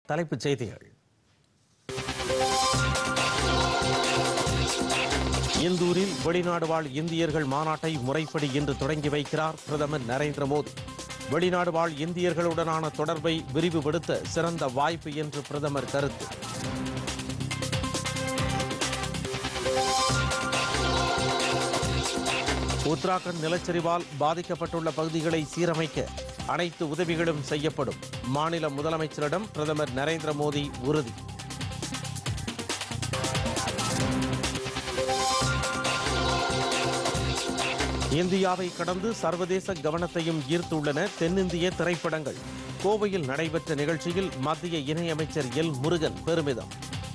தலைப்புச் செய்திகள் இந்தூரில் வெளிநாடு வாழ் இந்தியர்கள் மாநாட்டை முறைப்படி இன்று தொடங்கி வைக்கிறார் பிரதமர் நரேந்திர மோடி வெளிநாடு வாழ் இந்தியர்களுடனான தொடர்பை விரிவுபடுத்த சிறந்த வாய்ப்பு என்று பிரதமர் கருத்து உத்தராகண்ட் நிலச்சரிவால் பாதிக்கப்பட்டுள்ள பகுதிகளை சீரமைக்க அனைத்து உதவிகளும் செய்யப்படும் மாநில முதலமைச்சரிடம் பிரதமர் நரேந்திர மோடி உறுதி இந்தியாவை கடந்து சர்வதேச கவனத்தையும் ஈர்த்துள்ளன தென்னிந்திய திரைப்படங்கள் கோவையில் நடைபெற்ற நிகழ்ச்சியில் மத்திய இணையமைச்சர் எல் முருகன் பெருமிதம்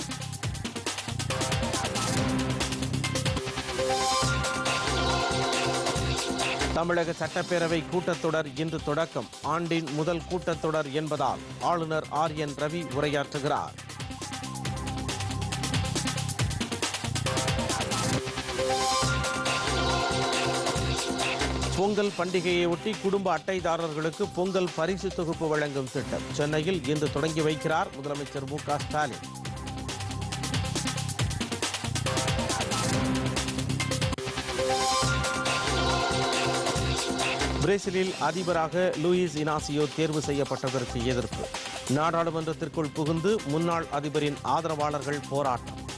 தமிழக சட்டப்பேரவை கூட்டத்தொடர் இன்று தொடக்கம் ஆண்டின் முதல் கூட்டத்தொடர் என்பதால் ஆளுநர் ஆர் என் ரவி உரையாற்றுகிறார் பொங்கல் பண்டிகையையொட்டி குடும்ப அட்டைதாரர்களுக்கு பொங்கல் பரிசு தொகுப்பு வழங்கும் திட்டம் சென்னையில் இன்று தொடங்கி வைக்கிறார் முதலமைச்சர் மு க ஸ்டாலின் பிரேசிலில் அதிபராக லூயிஸ் இனாசியோ தேர்வு செய்யப்பட்டதற்கு எதிர்ப்பு நாடாளுமன்றத்திற்குள் புகுந்து முன்னாள் அதிபரின் ஆதரவாளர்கள் போராட்டம்